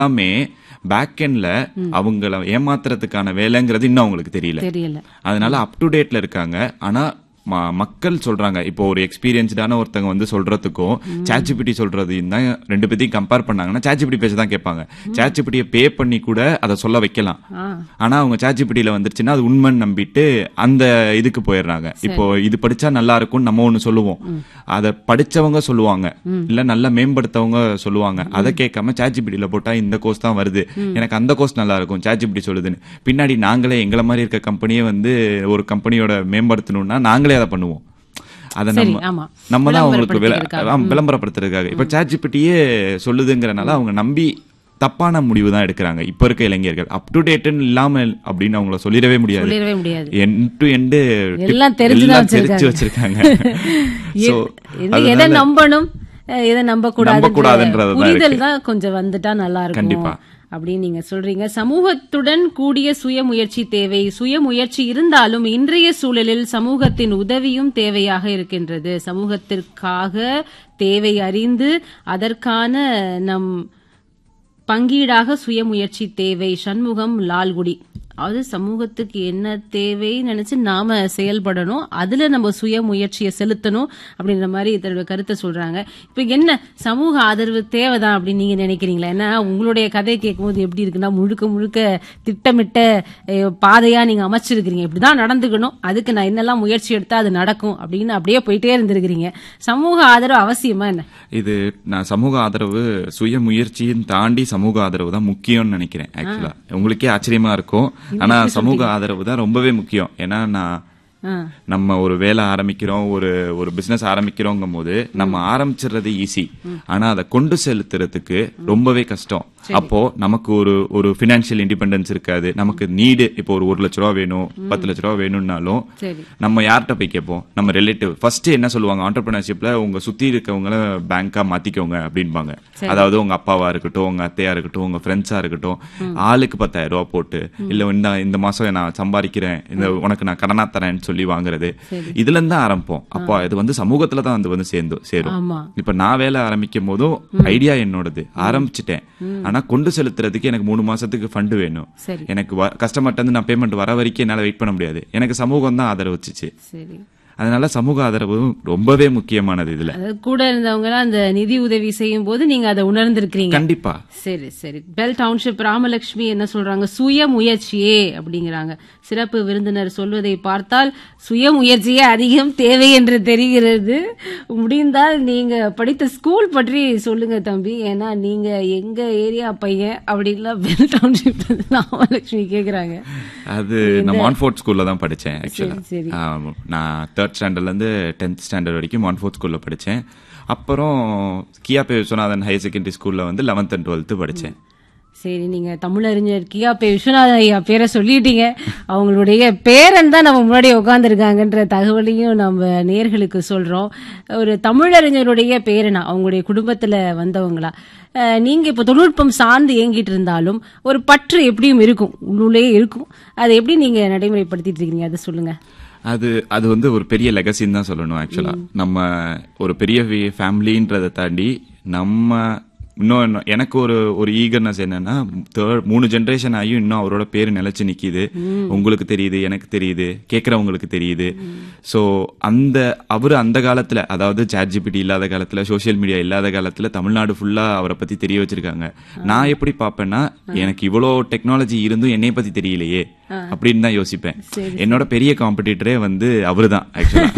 எல்லாமே பேக் எண்ட்ல அவங்கள ஏமாத்துறதுக்கான வேலைங்கிறது இன்னும் அவங்களுக்கு தெரியல தெரியல அதனால அப் டு டேட்ல இருக்காங்க ஆனா ம- மக்கள் சொல்றாங்க இப்போ ஒரு எக்ஸ்பீரியன்ஸ்டான ஒருத்தங்க வந்து சொல்றதுக்கும் சாட்சிபிட்டி சொல்றதையும் தான் ரெண்டு பேத்தையும் கம்பேர் பண்ணாங்கன்னா சாட்சிபிட்டி பேச தான் கேட்பாங்க சாட்சிபிட்டியை பே பண்ணி கூட அதை சொல்ல வைக்கலாம் ஆ ஆனா அவங்க சாட்சிபிட்டியில வந்துருச்சுன்னா அது உண்மைன்னு நம்பிட்டு அந்த இதுக்கு போயிடுறாங்க இப்போ இது படிச்சா நல்லா இருக்கும்னு நம்ம ஒண்ணு சொல்லுவோம் அதை படிச்சவங்க சொல்லுவாங்க இல்ல நல்லா மேம்படுத்தவங்க சொல்லுவாங்க அதை கேட்காம சாட்சிபிட்டியில போட்டா இந்த கோர்ஸ் தான் வருது எனக்கு அந்த கோர்ஸ் நல்லா இருக்கும் சாட்சிபிட்டி சொல்லுதுன்னு பின்னாடி நாங்களே எங்களை மாதிரி இருக்க கம்பெனியே வந்து ஒரு கம்பெனியோட மேம்படுத்தணும்னா நாங்களே அதை பண்ணுவோம் அதை சரி, நம்ம ஆமா. நம்ம தான் அவங்களுக்கு விள- விளம்பரப்படுத்திக்கிறதுக்காக. ஆமா, விளம்பரப்படுத்துறதுக்காக இப்ப சாட்சிபிட்டியே சொல்லுதுங்கிறனால அவங்க நம்பி தப்பான முடிவு தான் எடுக்கிறாங்க இப்ப இருக்க இளைஞர்கள் அப் டு டேட்னு இல்லாம அப்படின்னு அவங்கள சொல்லிடவே முடியாது சொல்லிடவே முடியாது எண்ட் டு எண்டு எல்லாம் தெரிஞ்சுதான் தெரிஞ்சு வச்சிருக்காங்க. வச்சிருக்காங்க So, எது- எதை அதனால நம்பணும் அஹ் எதை நம்ப நம்பக்கூடாதுன்றது தான் புரிதல் இருக்கு. தான் கொஞ்சம் வந்துட்டா நல்லா இருக்கும் கண்டிப்பா. அப்படின்னு நீங்க சொல்றீங்க சமூகத்துடன் கூடிய சுயமுயற்சி தேவை சுயமுயற்சி இருந்தாலும் இன்றைய சூழலில் சமூகத்தின் உதவியும் தேவையாக இருக்கின்றது சமூகத்திற்காக தேவை அறிந்து அதற்கான நம் பங்கீடாக சுயமுயற்சி தேவை சண்முகம் லால்குடி அது சமூகத்துக்கு என்ன தேவைன்னு நினைச்சு நாம செயல்படணும் அதுல நம்ம சுய முயற்சியை செலுத்தணும் அப்படின்ற மாதிரி தன்னோட கருத்தை சொல்றாங்க இப்ப என்ன சமூக ஆதரவு தேவைதான் அப்படின்னு நீங்க நினைக்கிறீங்களா ஏன்னா உங்களுடைய கதை கேட்கும்போது எப்படி இருக்குன்னா முழுக்க முழுக்க திட்டமிட்ட அஹ், பாதையா நீங்க அமைச்சிருக்கிறீங்க இப்படிதான் நடந்துக்கணும் அதுக்கு நான் என்னெல்லாம் முயற்சி எடுத்தா அது நடக்கும் அப்படின்னு அப்படியே போயிட்டே இருந்திருக்கிறீங்க சமூக ஆதரவு அவசியமா என்ன இது நான் சமூக ஆதரவு சுய முயற்சியும் தாண்டி சமூக ஆதரவு தான் முக்கியம்னு நினைக்கிறேன் ஆக்சுவலா உங்களுக்கே ஆச்சரியமா இருக்கும் ஆனா சமூக ஆதரவு தான் ரொம்பவே முக்கியம் ஏன்னா நான் ஆ, நம்ம ஒரு வேலை ஆரம்பிக்கிறோம் ஒரு ஒரு பிசினஸ் ஆரம்பிக்கிறோங்கும் போது நம்ம ஆரம்பிச்சிடுறது ஈஸி ஆனா அதை கொண்டு செலுத்துறதுக்கு ரொம்பவே கஷ்டம் அப்போ நமக்கு ஒரு ஒரு பினான்சியல் இண்டிபெண்டன்ஸ் இருக்காது நமக்கு நீடு இப்போ ஒரு ஒரு லட்ச ரூபா வேணும் பத்து லட்ச ரூபா வேணும்னாலும் சரி நம்ம யார்கிட்ட போய் கேட்போம் நம்ம ரிலேட்டிவ் ஃபர்ஸ்ட் என்ன சொல்லுவாங்க ஆண்டர்பிரினர்ஷிப்ல உங்க சுத்தி இருக்கவங்கள பேங்கா மாத்திக்கோங்க அப்படின்பாங்க அதாவது உங்க அப்பாவா இருக்கட்டும் உங்க அத்தையா இருக்கட்டும் உங்க ஃப்ரெண்ட்ஸா இருக்கட்டும் ஆளுக்கு பத்தாயிரம் ரூபாய் போட்டு இல்ல இந்த இந்த மாசம் நான் சம்பாதிக்கிறேன் இந்த உனக்கு நான் கடனா தரேன்னு சொல்லி வாங்குறது இதுல இருந்து தான் ஆரம்பிப்போம் அப்போ இது வந்து சமூகத்துல தான் வந்து வந்து சேர்ந்து சேரும் ஆமா இப்ப நான் வேலை ஆரம்பிக்கும் போதும் ஐடியா என்னோடது ஆரம்பிச்சிட்டேன் ஆனா கொண்டு செலுத்துறதுக்கு எனக்கு மூணு மாசத்துக்கு ஃபண்டு வேணும் சரி எனக்கு கஸ்டமர்ட்ட இருந்து நான் பேமெண்ட் வர வரைக்கும் என்னால வெயிட் பண்ண முடியாது எனக்கு சமூகம் தான் ஆதரவுச்சுச்சு சரி அதனால சமூக ஆதரவு ரொம்பவே முக்கியமானது இதுல அதாவது கூட இருந்தவங்க எல்லாம் அந்த நிதி உதவி செய்யும் போது நீங்க அதை உணர்ந்திருக்கிறீங்க கண்டிப்பா சரி சரி பெல் டவுன்ஷிப் ராமலட்சுமி என்ன சொல்றாங்க சுய முயற்சியே அப்படிங்கிறாங்க சிறப்பு விருந்தினர் சொல்வதை பார்த்தால் சுய முயற்சியே அதிகம் தேவை என்று தெரிகிறது முடிந்தால் நீங்க படித்த ஸ்கூல் பற்றி சொல்லுங்க தம்பி ஏன்னா நீங்க எங்க ஏரியா பையன் அப்படின்லாம் பெல் டவுன்ஷிப் ராமலட்சுமி கேக்குறாங்க அது நான் மான்ஃபோர்ட் ஸ்கூல்ல தான் படிச்சேன் ஆக்சுவலா சரி. நான் தேர்ட் ஸ்டாண்டர்ட்ல இருந்து டென்த் ஸ்டாண்டர்ட் வரைக்கும் மான்ஃபோர்ட் ஸ்கூல்ல படிச்சேன் அப்புறம் கியாபே விஸ்வநாதன் ஹையர் செகண்டரி ஸ்கூல்ல வந்து லெவன்த் அண்ட் டுவெல்த் படிச்சேன் சரி நீங்க தமிழறிஞர் கியா பே விஸ்வநாத ஐயா பேரை சொல்லிட்டீங்க அவங்களுடைய பேரன் தான் நம்ம முன்னாடி உட்காந்துருக்காங்கன்ற தகவலையும் நம்ம நேர்களுக்கு சொல்றோம் ஒரு தமிழறிஞருடைய பேரனா அவங்களுடைய குடும்பத்துல வந்தவங்களா அஹ், நீங்க இப்ப தொழில்நுட்பம் சார்ந்து இயங்கிட்டு இருந்தாலும் ஒரு பற்று எப்படியும் இருக்கும் உள்ளுள்ளே இருக்கும் அதை எப்படி நீங்க நடைமுறைப்படுத்திட்டு இருக்கீங்க அதை சொல்லுங்க அது அது வந்து ஒரு பெரிய லெகசின்னு தான் சொல்லணும் ஆக்சுவலா நம்ம ஒரு பெரிய ஃபேமிலின்றதை தாண்டி நம்ம இன்னும் இன்னும் எனக்கு ஒரு ஒரு ஈகர்னஸ் என்னன்னா தேர்ட் மூணு ஜெனரேஷன் ஆகியும் இன்னும் அவரோட பேர் நிலைச்சு நிக்குது உங்களுக்கு தெரியுது எனக்கு தெரியுது கேட்கறவங்களுக்கு தெரியுது சோ அந்த அவரு அந்த காலத்துல அதாவது சாட் ஜிபிடி இல்லாத காலத்துல சோஷியல் மீடியா இல்லாத காலத்துல தமிழ்நாடு ஃபுல்லா அவரை பத்தி தெரிய வச்சிருக்காங்க நான் எப்படி பாப்பேன்னா எனக்கு இவ்வளோ டெக்னாலஜி இருந்தும் என்னைய பத்தி தெரியலையே அப்படின்னு தான் யோசிப்பேன் என்னோட பெரிய காம்படிட்டரே வந்து அவருதான் ஆக்சுவலா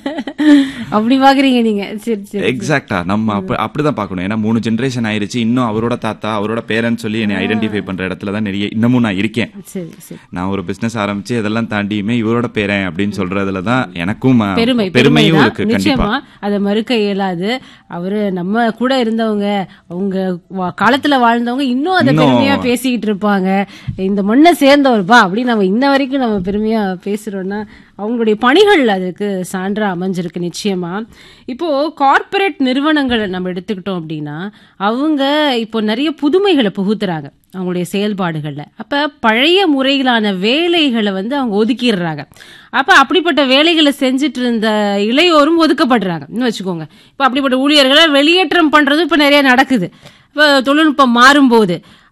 அப்படி பாக்குறீங்க நீங்க சரி சரி எக்ஸாக்டா நம்ம அப்ப அப்படிதான் பார்க்கணும் ஏன்னா மூணு ஜெனரேஷன் ஆயிருச்சு இன்னும் அவரோட தாத்தா அவரோட பேரன் சொல்லி என்னை ஐடென்டிஃபை பண்ற இடத்துல தான் நிறைய இன்னமும் நான் இருக்கேன் சரி சரி நான் ஒரு பிசினஸ் ஆரம்பிச்சு இதெல்லாம் தாண்டியுமே இவரோட பேரன் அப்படின்னு சொல்றதுல தான் எனக்கும் அஹ், பெருமை பெருமையும் பெருமைதான். இருக்கு கண்டிப்பா நிச்சயமா அதை மறுக்க இயலாது அவரு நம்ம கூட இருந்தவங்க அவங்க வா- காலத்துல வாழ்ந்தவங்க இன்னும் அதை இன்னும் பெருமையா பேசிக்கிட்டு இருப்பாங்க இந்த மண்ணை சேர்ந்தவர்பா அப்படின்னு நம்ம இன்ன வரைக்கும் நம்ம பெருமையா பேசுறோம்னா அவங்களுடைய பணிகள் அதுக்கு சான்றா அமைஞ்சிருக்கு நிச்சயமா இப்போ கார்ப்பரேட் நிறுவனங்களை நம்ம எடுத்துக்கிட்டோம் அப்படின்னா அவங்க இப்போ நிறைய புதுமைகளை புகுத்துறாங்க அவங்களுடைய செயல்பாடுகள்ல அப்ப பழைய முறையிலான வேலைகளை வந்து அவங்க ஒதுக்கிடுறாங்க அப்ப அப்படிப்பட்ட வேலைகளை செஞ்சுட்டு இருந்த இளையோரும் ஒதுக்கப்படுறாங்க இன்னும் வச்சுக்கோங்க இப்ப அப்படிப்பட்ட ஊழியர்களை வெளியேற்றம் பண்றது இப்ப நிறைய நடக்குது இப்ப தொழில்நுட்பம் மாறும்போது